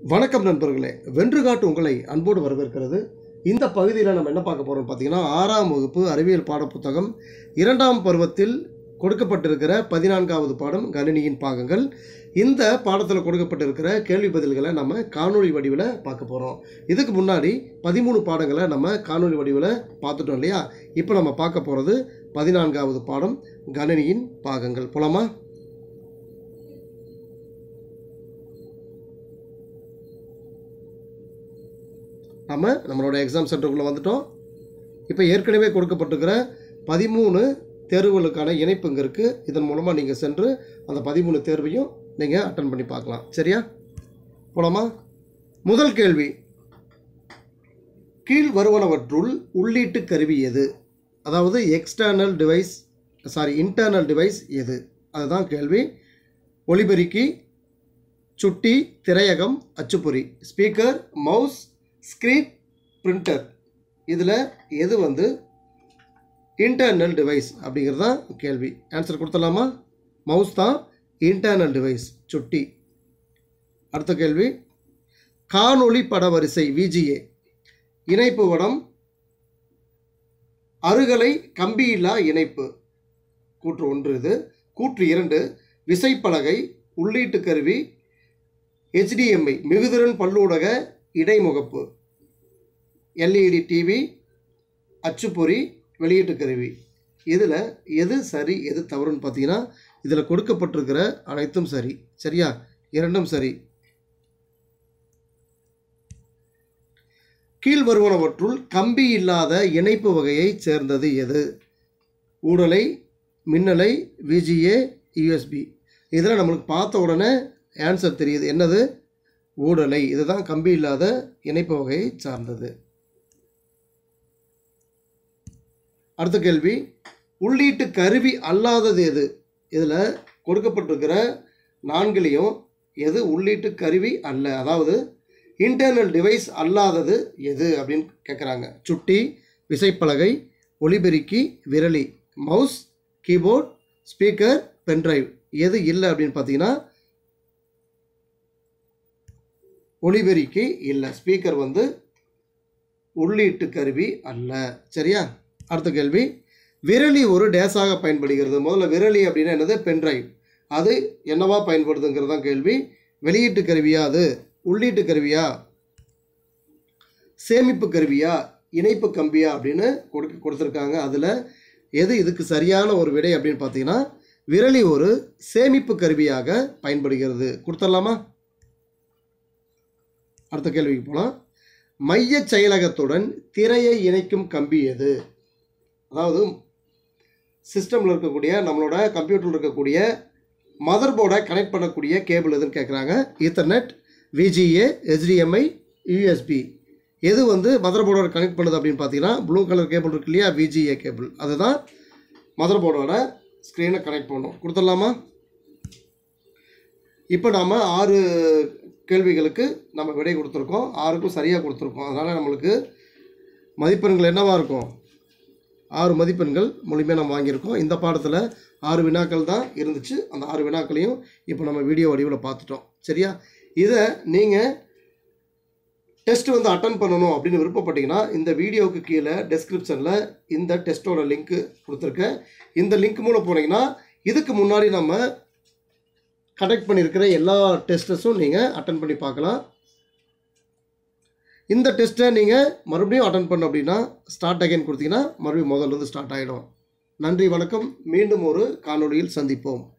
வணக்கம் நண்பர்களே வென்று காட்டு உங்களை அன்போடு வரவேற்கிறது இந்த பகுதியில் நம்ம என்ன பார்க்க போகிறோம் பார்த்தீங்கன்னா ஆறாம் வகுப்பு அறிவியல் பாடப்புத்தகம் இரண்டாம் பருவத்தில் கொடுக்கப்பட்டிருக்கிற பதினான்காவது பாடம் கணினியின் பாகங்கள் இந்த பாடத்தில் கொடுக்கப்பட்டிருக்கிற கேள்வி பதில்களை நம்ம காணொளி வடிவில் பார்க்க போகிறோம் இதுக்கு முன்னாடி பதிமூணு பாடங்களை நம்ம காணொளி வடிவில் பார்த்துட்டோம் இல்லையா இப்போ நம்ம பார்க்க போகிறது பதினான்காவது பாடம் கணினியின் பாகங்கள் போலாமா நம்ம நம்மளோட எக்ஸாம் சென்டருக்குள்ளே வந்துட்டோம் இப்போ ஏற்கனவே கொடுக்கப்பட்டிருக்கிற பதிமூணு தேர்வுகளுக்கான இணைப்பு இங்கே இருக்குது இதன் மூலமாக நீங்கள் சென்று அந்த பதிமூணு தேர்வையும் நீங்கள் அட்டன் பண்ணி பார்க்கலாம் சரியா போலாமா முதல் கேள்வி கீழ் வருவனவற்றுள் உள்ளீட்டு கருவி எது அதாவது external device sorry internal device எது அதுதான் கேள்வி ஒலிபெருக்கி சுட்டி திரையகம் அச்சுப்பொறி ஸ்பீக்கர் மவுஸ் ஸ்க்ரீன் பிரிண்டர் இதில் எது வந்து இன்டர்னல் டிவைஸ் அப்படிங்கிறது தான் கேள்வி ஆன்சர் கொடுத்துடலாமா மவுஸ் தான் இன்டர்னல் டிவைஸ் சுட்டி அடுத்த கேள்வி காணொளி பட வரிசை விஜிஏ இணைப்பு வடம் அருகலை கம்பியில்லா இணைப்பு கூற்று ஒன்று இது கூற்று இரண்டு விசைப்பலகை உள்ளீட்டு கருவி HDMI மிகுதிறன் பல்லூடக இடைமுகப்பு எல்இடி டிவி அச்சுப்பொறி வெளியீட்டு கருவி இதில் எது சரி எது தவறுன்னு பார்த்தீங்கன்னா இதில் கொடுக்கப்பட்டிருக்கிற அனைத்தும் சரி சரியா இரண்டும் சரி கீழ் வருவனவற்றுள் கம்பி இல்லாத இணைப்பு வகையைச் சேர்ந்தது எது ஊடலை மின்னலை விஜிஏ யூஎஸ்பி இதில் நம்மளுக்கு பார்த்த உடனே ஆன்சர் தெரியுது என்னது ஊடலை இதுதான் கம்பி இல்லாத இணைப்பு வகையை சார்ந்தது அடுத்த கேள்வி உள்ளீட்டு கருவி அல்லாதது எது இதில் கொடுக்கப்பட்டிருக்கிற நான்குலேயும் எது உள்ளீட்டு கருவி அல்ல அதாவது இன்டர்னல் டிவைஸ் அல்லாதது எது அப்படின்னு கேட்குறாங்க சுட்டி விசைப்பலகை ஒலிபெருக்கி விரலி மவுஸ் கீபோர்ட் ஸ்பீக்கர் பென்ட்ரைவ் எது இல்லை அப்படின்னு பார்த்தீங்கன்னா ஒலிபெருக்கி இல்லை ஸ்பீக்கர் வந்து உள்ளீட்டு கருவி அல்ல சரியா அடுத்த கேள்வி விரலி ஒரு டேஸாக பயன்படுகிறது முதல்ல விரலி அப்படின்னா என்னது பென்ட்ரைவ் அது என்னவா பயன்படுதுங்கிறது தான் கேள்வி வெளியீட்டு கருவியா அது உள்ளீட்டு கருவியா சேமிப்பு கருவியா இணைப்பு கம்பியா அப்படின்னு கொடுக்க கொடுத்துருக்காங்க அதில் எது இதுக்கு சரியான ஒரு விடை அப்படின்னு பார்த்தீங்கன்னா விரலி ஒரு சேமிப்பு கருவியாக பயன்படுகிறது கொடுத்துடலாமா அடுத்த கேள்விக்கு போகலாம் மைய செயலகத்துடன் திரையை இணைக்கும் கம்பி எது அதாவது சிஸ்டமில் இருக்கக்கூடிய நம்மளோட கம்ப்யூட்டரில் இருக்கக்கூடிய மதர் போர்டை கனெக்ட் பண்ணக்கூடிய கேபிள் எதுன்னு கேட்குறாங்க ஈத்தர்நெட் விஜிஏ HDMI யூஎஸ்பி எது வந்து மதர் போர்டோட கனெக்ட் பண்ணுது அப்படின்னு பார்த்தீங்கன்னா ப்ளூ கலர் கேபிள் இருக்கு இல்லையா விஜிஏ கேபிள் அதுதான் மதர் போர்டோட ஸ்க்ரீனை கனெக்ட் பண்ணும் கொடுத்துடலாமா இப்போ நாம் ஆறு கேள்விகளுக்கு நம்ம விடை கொடுத்துருக்கோம் ஆறுக்கும் சரியாக கொடுத்துருக்கோம் அதனால் நம்மளுக்கு மதிப்பெண்கள் என்னவாக இருக்கும் ஆறு மதிப்பெண்கள் முழுமையாக நம்ம வாங்கியிருக்கோம் இந்த பாடத்தில் ஆறு வினாக்கள் தான் இருந்துச்சு அந்த ஆறு வினாக்களையும் இப்போ நம்ம வீடியோ வடிவில் பார்த்துட்டோம் சரியா இதை நீங்கள் டெஸ்ட் வந்து அட்டன் பண்ணணும் அப்படின்னு விருப்பப்பட்டீங்கன்னா இந்த வீடியோவுக்கு கீழே டெஸ்கிரிப்ஷனில் இந்த டெஸ்ட்டோட லிங்க்கு கொடுத்துருக்கேன் இந்த லிங்க் மூலம் போனீங்கன்னா இதுக்கு முன்னாடி நம்ம கனெக்ட் பண்ணியிருக்கிற எல்லா டெஸ்ட்டஸும் நீங்கள் அட்டன் பண்ணி பார்க்கலாம் இந்த டெஸ்ட்டை நீங்கள் மறுபடியும் அட்டன் பண்ண அப்படின்னா ஸ்டார்ட் அகைன் கொடுத்தீங்கன்னா மறுபடியும் முதல்ல இருந்து ஸ்டார்ட் ஆகிடும் நன்றி வணக்கம் மீண்டும் ஒரு காணொளியில் சந்திப்போம்